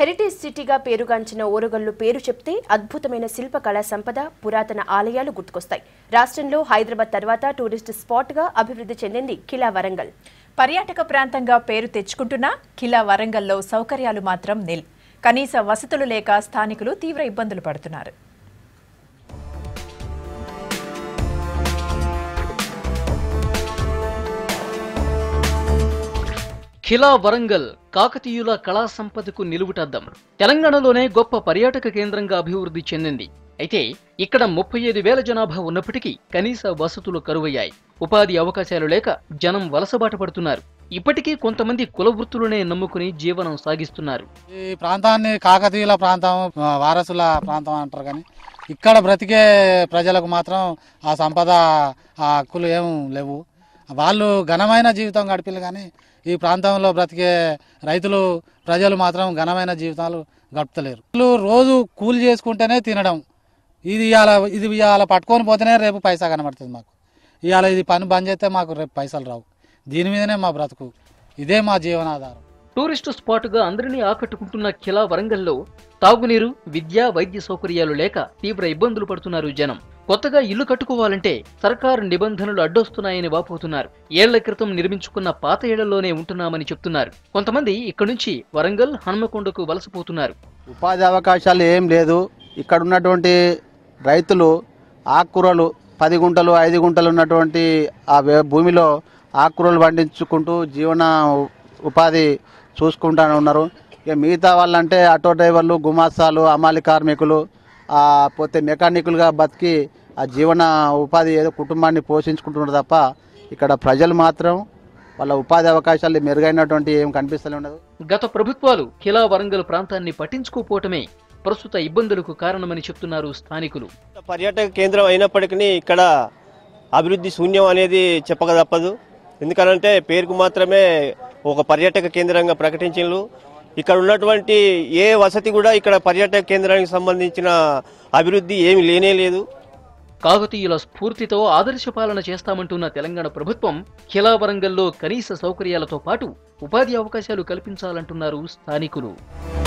heritage సిటీగా పేరుగాంచిన ఓరుగల్లు పేరు చెప్తే అద్భుతమైన శిల్పకళా సంపద పురాతన ఆలయాలు గుర్తుకొస్తాయి రాష్ట్రంలో హైదరాబాద్ తర్వాత టూరిస్ట్ స్పాట్గా అభివృద్ధి చెందింది కిలా వరంగల్ పర్యాటక ప్రాంతంగా పేరు తెచ్చుకుంటున్న కిలా వరంగల్లో సౌకర్యాలు మాత్రం నిల్ కనీస వసతులు లేక స్థానికులు తీవ్ర ఇబ్బందులు పడుతున్నారు ఖిలా వరంగల్ కాకతీయుల కళా సంపదకు నిలువుటద్దం తెలంగాణలోనే గొప్ప పర్యాటక కేంద్రంగా అభివృద్ధి చెందింది అయితే ఇక్కడ ముప్పై ఐదు వేల జనాభా ఉన్నప్పటికీ కనీస వసతులు కరువయ్యాయి ఉపాధి అవకాశాలు లేక జనం వలసబాట పడుతున్నారు ఇప్పటికీ కొంతమంది కుల వృత్తులనే నమ్ముకుని జీవనం సాగిస్తున్నారు ఈ ప్రాంతాన్ని కాకతీయుల ప్రాంతం ఆ, వారసుల ప్రాంతం అంటారు కానీ ఇక్కడ బ్రతికే ప్రజలకు మాత్రం ఆ సంపద ఆ హక్కులు ఏం లేవు వాళ్ళు ఘనమైన జీవితం గడిపిలు కానీ ఈ ప్రాంతంలో బ్రతికే రైతులు ప్రజలు మాత్రం ఘనమైన జీవితాలు గడుపుతలేరు వీళ్ళు రోజు కూలి చేసుకుంటేనే తినడం ఇది ఇవాళ ఇది ఇవాళ పట్టుకొని పోతేనే రేపు పైసా కనబడుతుంది మాకు ఇవాళ ఇది పని బంద్ చేస్తే మాకు రేపు పైసలు రావు దీని మీదనే మా బ్రతుకు ఇదే మా జీవనాధారం టూరిస్టు స్పాట్గా అందరినీ ఆకట్టుకుంటున్న ఖిలా వరంగల్లో తాగునీరు విద్య వైద్య సౌకర్యాలు లేక తీవ్ర ఇబ్బందులు పడుతున్నారు జనం కొత్తగా ఇల్లు కట్టుకోవాలంటే సర్కారు నిబంధనలు అడ్డొస్తున్నాయని వాపోతున్నారు ఏళ్ల క్రితం నిర్మించుకున్న పాత ఇళ్లలోనే ఉంటున్నామని చెప్తున్నారు కొంతమంది ఇక్కడి నుంచి వరంగల్ హన్మకొండకు వలసపోతున్నారు ఉపాధి అవకాశాలు ఏం లేదు ఇక్కడ ఉన్నటువంటి రైతులు ఆకుకూరలు పది గుంటలు ఐదు గుంటలు ఉన్నటువంటి ఆ వే- భూమిలో ఆకుకూరలు పండించుకుంటూ జీవన ఉ- ఉపాధి చూసుకుంటూ ఉన్నారు ఇక మిగతా వాళ్ళంటే ఆటో డ్రైవర్లు గుమాస్తాలు అమాలి కార్మికులు ఆ, పోతే మెకానికులుగా బతికి ఆ జీవన ఉపాధి ఏదో కుటుంబాన్ని పోషించుకుంటున్నారు తప్ప ఇక్కడ ప్రజలు మాత్రం వాళ్ళ ఉపాధి అవకాశాలు మెరుగైనటువంటి ఏం కనిపిస్తూనే ఉండదు గత ప్రభుత్వాలు ఖిలా వరంగల్ ప్రాంతాన్ని పట్టించుకోపోవటమే ప్రస్తుత ఇబ్బందులకు కారణమని చెప్తున్నారు స్థానికులు పర్యాటక కేంద్రం అయినప్పటికీ ఇక్కడ అభివృద్ధి శూన్యం అనేది చెప్పక తప్పదు ఎందుకనంటే పేరుకు మాత్రమే ఒక పర్యాటక కేంద్రంగా ప్రకటించారు ఇక్కడ ఉన్నటువంటి ఏ వసతి కూడా ఇక్కడ పర్యాటక కేంద్రానికి సంబంధించిన అభివృద్ధి ఏమీ లేనే లేదు కాకతీయుల స్ఫూర్తితో ఆదర్శ పాలన చేస్తామంటున్న తెలంగాణ ప్రభుత్వం ఖిలా వరంగల్లో కనీస సౌకర్యాలతో పాటు ఉపాధి అవకాశాలు కల్పించాలంటున్నారు స్థానికులు